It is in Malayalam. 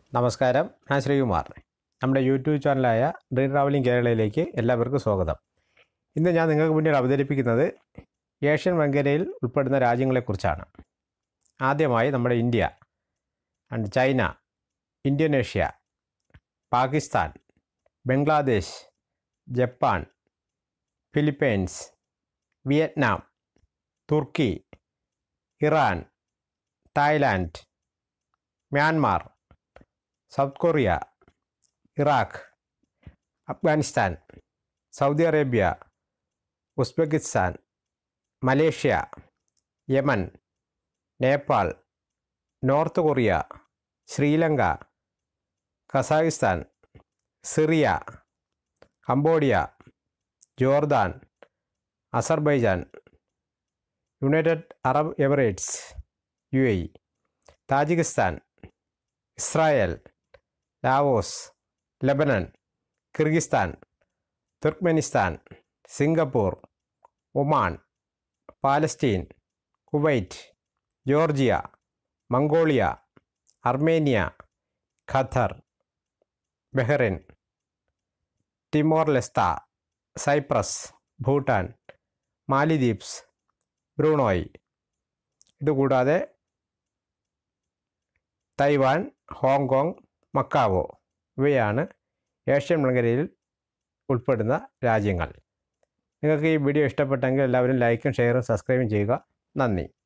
നമസ്കാരം ഞാൻ ശ്രീകുമാർ നമ്മുടെ യൂട്യൂബ് ചാനലായ ഡ്രീം ട്രാവലിംഗ് കേരളയിലേക്ക് എല്ലാവർക്കും സ്വാഗതം ഇന്ന് ഞാൻ നിങ്ങൾക്ക് മുന്നിൽ അവതരിപ്പിക്കുന്നത് ഏഷ്യൻ വൻകരയിൽ ഉൾപ്പെടുന്ന രാജ്യങ്ങളെക്കുറിച്ചാണ് ആദ്യമായി നമ്മുടെ India and China Indonesia Pakistan Bangladesh Japan Philippines Vietnam Turkey Iran Thailand Myanmar South Korea Iraq Afghanistan Saudi Arabia Uzbekistan Malaysia Yemen Nepal North Korea Sri Lanka Kazakhstan Syria Cambodia Jordan Azerbaijan United Arab Emirates U A Tajikistan Israel Laos Lebanon Kyrgyzstan Turkmenistan Singapore Oman Palestine Kuwait Georgia Mongolia Armenia Qatar Bahrain Timor Leste Cyprus Bhutan Maldives Brunei ഇതുകൂടാതെ തൈവാൻ ഹോങ്കോങ് മക്കാവോ ഇവയാണ് ഏഷ്യൻ മേഖലയിൽ ഉൾപ്പെടുന്ന രാജ്യങ്ങൾ നിങ്ങൾക്ക് ഈ വീഡിയോ ഇഷ്ടപ്പെട്ടെങ്കിൽ എല്ലാവരും ലൈക്കും ഷെയറും സബ്സ്ക്രൈബും ചെയ്യുക നന്ദി